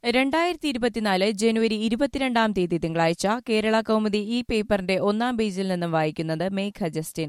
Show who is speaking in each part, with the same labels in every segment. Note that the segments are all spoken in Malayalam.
Speaker 1: രണ്ടായിരത്തി ഇരുപത്തിനാല് ജനുവരി ഇരുപത്തിരണ്ടാം തീയതി തിങ്കളാഴ്ച കേരള കൗമുദി ഈ പേപ്പറിന്റെ ഒന്നാം പേജിൽ നിന്നും വായിക്കുന്നത് മേഘ ജസ്റ്റിൻ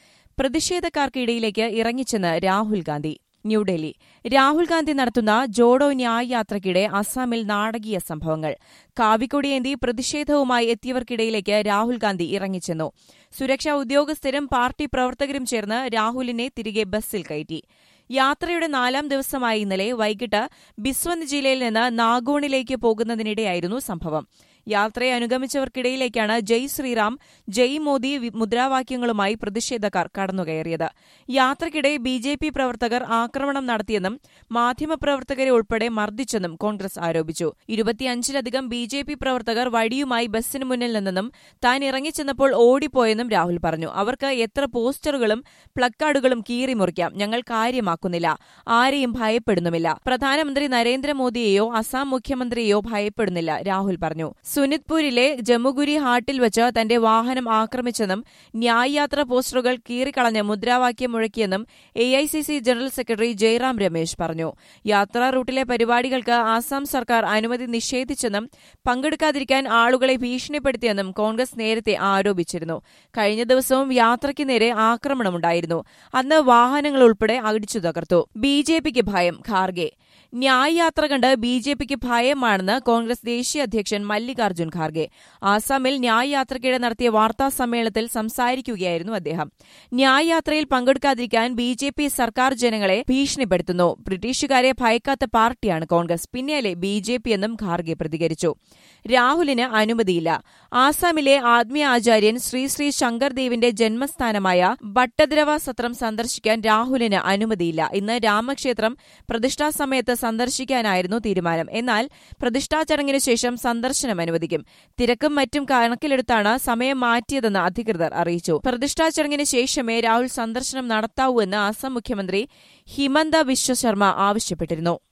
Speaker 1: പ്രതിഷേധക്കാർക്കിടയിലേക്ക് ഇറങ്ങിച്ചെന്ന് രാഹുൽ ഗാന്ധി ന്യൂഡൽഹി രാഹുൽ ഗാന്ധി നടത്തുന്ന ജോഡോ ന്യായ് യാത്രയ്ക്കിടെ അസാമിൽ നാടകീയ സംഭവങ്ങൾ കാവിക്കൊടിയേന്തി പ്രതിഷേധവുമായി എത്തിയവർക്കിടയിലേക്ക് രാഹുൽ ഗാന്ധി ഇറങ്ങിച്ചെന്നു സുരക്ഷാ ഉദ്യോഗസ്ഥരും പാർട്ടി പ്രവർത്തകരും ചേർന്ന് രാഹുലിനെ തിരികെ ബസ്സിൽ കയറ്റി യാത്രയുടെ നാലാം ദിവസമായ ഇന്നലെ വൈകിട്ട് ബിസ്വന്ത് ജില്ലയിൽ നിന്ന് നാഗോണിലേക്ക് പോകുന്നതിനിടെയായിരുന്നു സംഭവം യാത്രയെ അനുഗമിച്ചവർക്കിടയിലേക്കാണ് ജയ് ശ്രീറാം ജയ് മോദി വി- മുദ്രാവാക്യങ്ങളുമായി പ്രതിഷേധക്കാർ കടന്നുകയറിയത് യാത്രയ്ക്കിടെ ബി ജെ പി പ്രവർത്തകർ ആക്രമണം നടത്തിയെന്നും മാധ്യമപ്രവർത്തകരെ ഉൾപ്പെടെ മർദ്ദിച്ചെന്നും കോൺഗ്രസ് ആരോപിച്ചു ഇരുപത്തിയഞ്ചിലധികം ബി ജെ പി പ്രവർത്തകർ വടിയുമായി ബസ്സിന് മുന്നിൽ നിന്നെന്നും താൻ ഇറങ്ങിച്ചെന്നപ്പോൾ ഓടിപ്പോയെന്നും രാഹുൽ പറഞ്ഞു അവർക്ക് എത്ര പോസ്റ്ററുകളും പ്ലക്കാർഡുകളും കീറിമുറിക്കാം ഞങ്ങൾ കാര്യമാക്കുന്നില്ല ആരെയും ഭയപ്പെടുന്നുമില്ല പ്രധാനമന്ത്രി നരേന്ദ്രമോദിയെയോ അസാം മുഖ്യമന്ത്രിയെയോ ഭയപ്പെടുന്നില്ല രാഹുൽ പറഞ്ഞു സുനിത്പൂരിലെ ജമ്മുഗുരി ഹാട്ടിൽ വെച്ച് തന്റെ വാഹനം ആക്രമിച്ചെന്നും ന്യായ് യാത്ര പോസ്റ്ററുകൾ കീറിക്കളഞ്ഞ് മുദ്രാവാക്യം മുഴക്കിയെന്നും A I C C general secretary Jairam Ramesh പറഞ്ഞു യാത്രാ റൂട്ടിലെ പരിപാടികൾക്ക് ആസാം സർക്കാർ അനുമതി നിഷേധിച്ചെന്നും പങ്കെടുക്കാതിരിക്കാൻ ആളുകളെ ഭീഷണിപ്പെടുത്തിയെന്നും കോൺഗ്രസ് നേരത്തെ ആരോപിച്ചിരുന്നു കഴിഞ്ഞ ദിവസവും യാത്രയ്ക്ക് നേരെ ആക്രമണമുണ്ടായിരുന്നു അന്ന് വാഹനങ്ങൾ ഉൾപ്പെടെ അടിച്ചു തകർത്തു ബി ജെ പിക്ക് ഭയം ഖാർഗെ ന്യായ് യാത്ര കണ്ട് ബി ജെ പിക്ക് ഭയമാണെന്ന് കോൺഗ്രസ് ദേശീയ അധ്യക്ഷൻ മല്ലികാർജ്ജുൻ ഖാർഗെ ആസാമിൽ ന്യായ് യാത്രയ്ക്കിടെ നടത്തിയ വാർത്താ സമ്മേളനത്തിൽ സംസാരിക്കുകയായിരുന്നു അദ്ദേഹം ന്യായ് യാത്രയിൽ പങ്കെടുക്കാതിരിക്കാൻ ബി ജെ പി സർക്കാർ ജനങ്ങളെ ഭീഷണിപ്പെടുത്തുന്നു ബ്രിട്ടീഷുകാരെ ഭയക്കാത്ത പാർട്ടിയാണ് കോൺഗ്രസ് പിന്നെയല്ലേ ബി ജെ പി എന്നും ഖാർഗെ പ്രതികരിച്ചു രാഹുലിന് അനുമതിയില്ല ആസാമിലെ ആത്മീയ ആചാര്യൻ ശ്രീ ശ്രീ ശങ്കർദേവിന്റെ ജന്മസ്ഥാനമായ ഭട്ടദ്രവ സത്രം സന്ദർശിക്കാൻ രാഹുലിന് അനുമതിയില്ല ഇന്ന് രാമക്ഷേത്രം പ്രതിഷ്ഠാ സമയത്ത് സന്ദർശിക്കാനായിരുന്നു തീരുമാനം എന്നാൽ പ്രതിഷ്ഠാ ചടങ്ങിന് ശേഷം സന്ദർശനം അനുവദിക്കും തിരക്കും മറ്റും കണക്കിലെടുത്താണ് സമയം മാറ്റിയതെന്ന് അധികൃതർ അറിയിച്ചു പ്രതിഷ്ഠാ ചടങ്ങിന് ശേഷമേ രാഹുൽ സന്ദർശനം നടത്താവൂ എന്ന് അസം മുഖ്യമന്ത്രി ഹിമന്ത ബിശ്വ ശർമ്മ ആവശ്യപ്പെട്ടിരുന്നു